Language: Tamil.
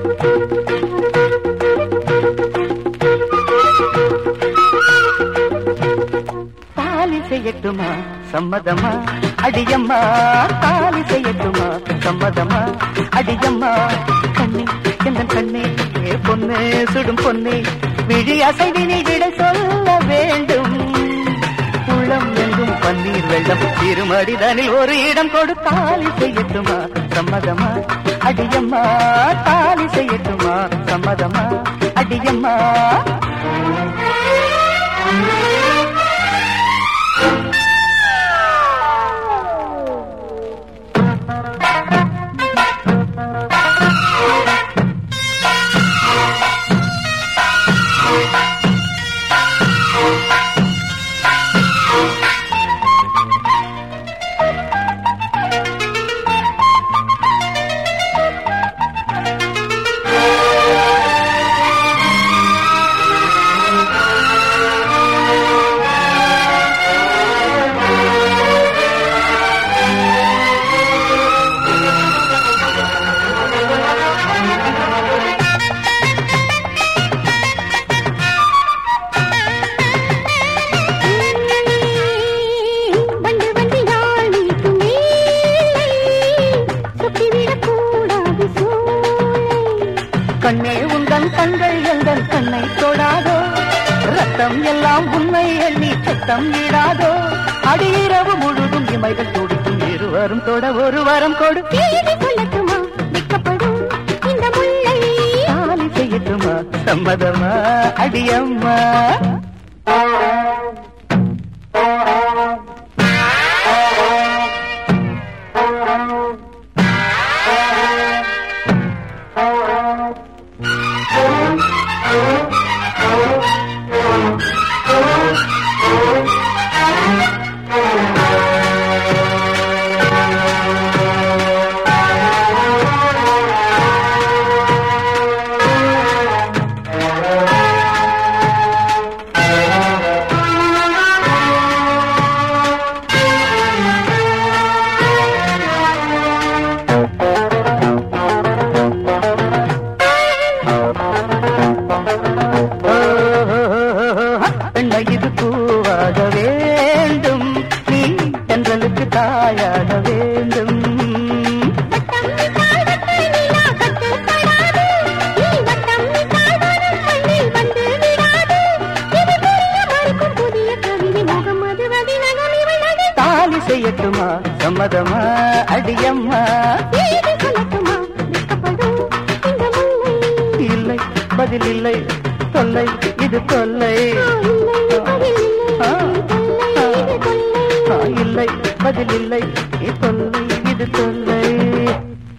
தாலி செய்யட்டுமா சம்மதமா அடியம்மா தாலி செய்யட்டுமா சம்மதமா அடியம்மா கண்ணே எந்த கண்ணே ஏ பொண்ணே சுடும் பொண்ணே விழி அசைவினை விட சொல்ல வேண்டும் உள்ளம் எங்கும் பன்னீர் வெள்ளம் திருமடிதனில் ஒரு இடம் கொடு தாலி செய்யட்டுமா சம்மதமா அடியம்மா தாலி செய்யட்டுமா சம்மதமா அடியம்மா வண்டு வந்து யாழ் நீட்டும் வேளை, சுத்திவிடக் கூடாது சூளை. கண்ணே உந்தன் கண்கள் எங்கள் கண்ணை தொடாதோ ரத்தம் எல்லாம் உண்மை எண்ணி சத்தம் இடாதோ அடியிரவு முழுதும் இமைகள் துடிக்கும் இருவரும் தொட ஒரு வரம் கொடு செய்தி சொல்லட்டுமா வெட்கப்படும் இந்த முல்லை தாலி செய்யட்டுமா சம்மதமா அடியம்மா பெண்ணை இது பூவாக வேண்டும் நீ தென்றலுக்கு தாயாக வேண்டும் வட்டம் விட்டால் வட்ட நிலா கட்டுப்படாது நீ வட்டம் விட்டால் வரும் மண்ணில் வந்து விடாது இது புரிய மறுக்கும் புதிய கவிதை முகம் மதுவதி நகம் இவள் நகை தாலி செய்யட்டுமா சம்மதமா அடியம்மா செய்தி சொல்லட்டுமா வெட்கப்படும் இந்த முல்லை இல்லை பதில் இல்லை தொல்லை இது தொல்லை இல்லை பதில் இல்லை தொல்லை இது தொல்லை ஆ, இல்லை பதில் இல்லை தொல்லை இது தொல்லை